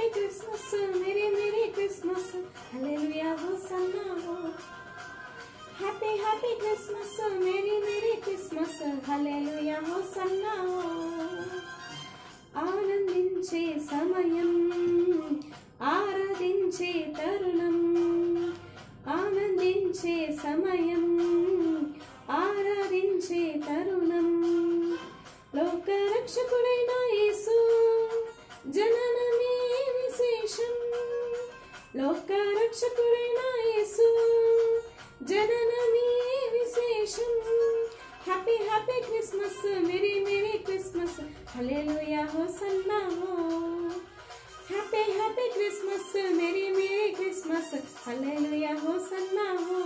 happy Christmas merry merry Christmas హల్లెలూయా hosanna హో happy happy Christmas merry merry Christmas హల్లెలూయా hosanna హో ఆనందించే సమయం ఆరాధించే తరుణం ఆనందించే సమయం ఆరాధించే తరుణం లోక రక్షకుడైన యేసు జననమే విశేషం లోక రక్షకుడైన యేసు జననమే విశేషం happy happy Christmas merry merry Christmas హల్లెలూయా హోసన్నా హో happy happy Christmas merry merry Christmas హల్లెలూయా హోసన్నా హో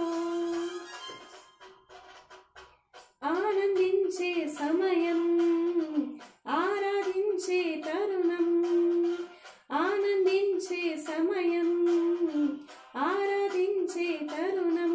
ఆనందించే సమయం ఆరాధించే తరుణం ఆనందించే సమయం ఆరాధించే తరుణం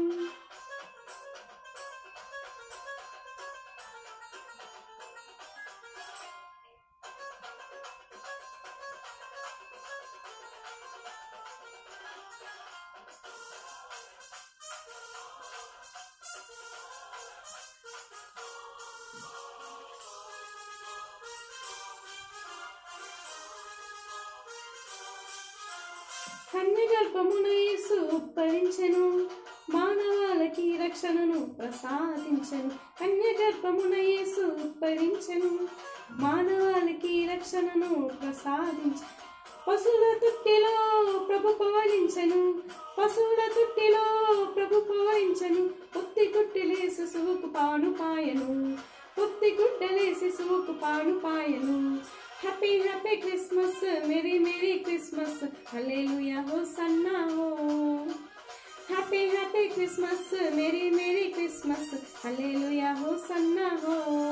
కన్యగర్భమున యేసు ఉప్పరించెను మానవాళకి రక్షణను ప్రసాదించెను కన్యగర్భమున యేసు ఉప్పరించెను మానవాళికి రక్షణను ప్రసాదించ పశువుల తుట్టిలో ప్రభు పవలించెను పశువుల తుట్టిలో ప్రభు పవలించెను పొత్తి గుట్టెలే శిశువుకు పాను పాయను పొత్తి గుడ్డలే శిశువుకు పాను పాయను happy happy Christmas merry merry Christmas హల్లెలూయా హోసన్నా హో happy happy Christmas merry merry Christmas హల్లెలూయా హోసన్నా హో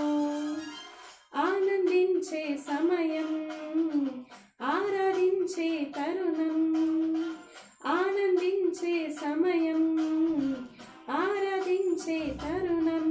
ఆనందించే సమయం ఆరాధించే తరుణం ఆనందించే సమయం ఆరాధించే తరుణం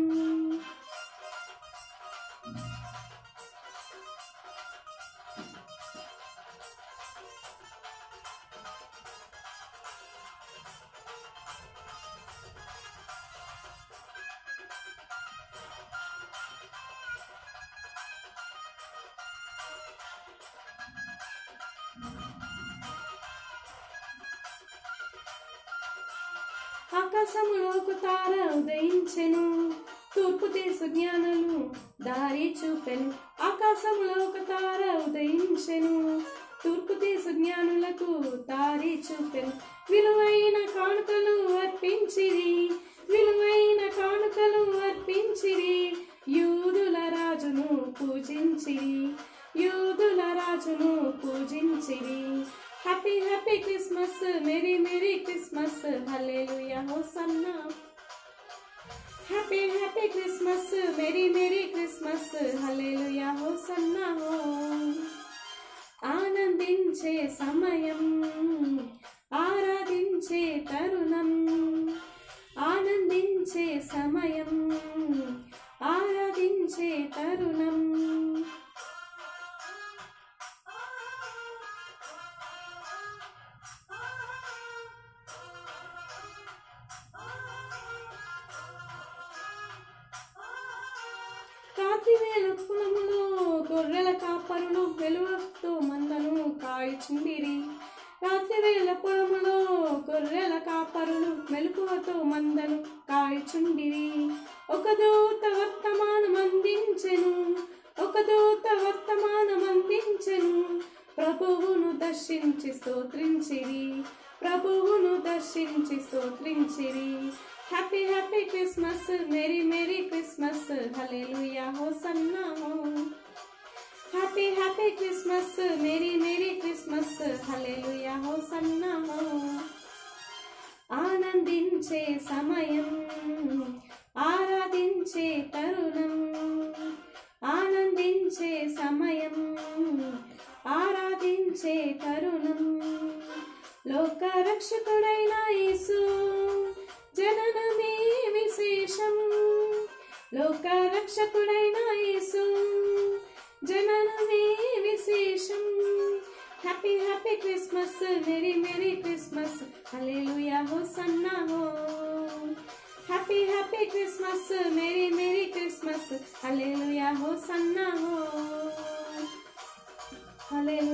ఆకాశములో ఒక తార ఉదయించెను తూర్పు దేశ జ్ఞానులు దారి చూపెను ఆకాశములో ఒక తార ఉదయించెను తూర్పు దేశ జ్ఞానులకు దారి చూపెను విలువైన కానుకలు అర్పించిరి విలువైన కానుకలు అర్పించిరి యూదుల రాజును పూజించిరి యూదుల రాజును పూజించిరి happy happy Christmas merry merry Christmas హల్లెలూయా hosanna happy happy Christmas merry merry Christmas హల్లెలూయా హోసన్నా హో ఆనందించే సమయం ఆరాధించే తరుణం ఆనందించే సమయం ఆరాధించే తరుణం రాత్రి వేళ పొలములో గొర్రెల కాపరులు వెలువతో మందను కాయుచుండిరి రాత్రి వేళ పొలములో గొర్రెల కాపరులు మెలకువతో మందను కాయుచుండిరి ఒక దూత వర్తమానం అందించెను ఒక దూత వర్తమానం అందించెను ప్రభువును దర్శించి స్తోత్రించిరి ప్రభువును దర్శించి స్తోత్రించిరి happy happy Christmas merry merry Christmas హల్లెలూయా హోసన్నా హో happy happy Christmas merry merry Christmas హల్లెలూయా హోసన్నా హో ఆనందించే సమయం ఆరాధించే తరుణం ఆనందించే సమయం ఆరాధించే తరుణం లోక రక్షకుడైన యేసు జననమే విశేషం లోక రక్షకుడైన యేసు జననమే విశేషం హ్యాపీ హ్యాపీ क्रिसमस मेरी मेरी क्रिसमस हालेलुया हो सन्ना हो हैप्पी हैप्पी क्रिसमस मेरी मेरी क्रिसमस हालेलुया हो सन्ना हो हालेलुया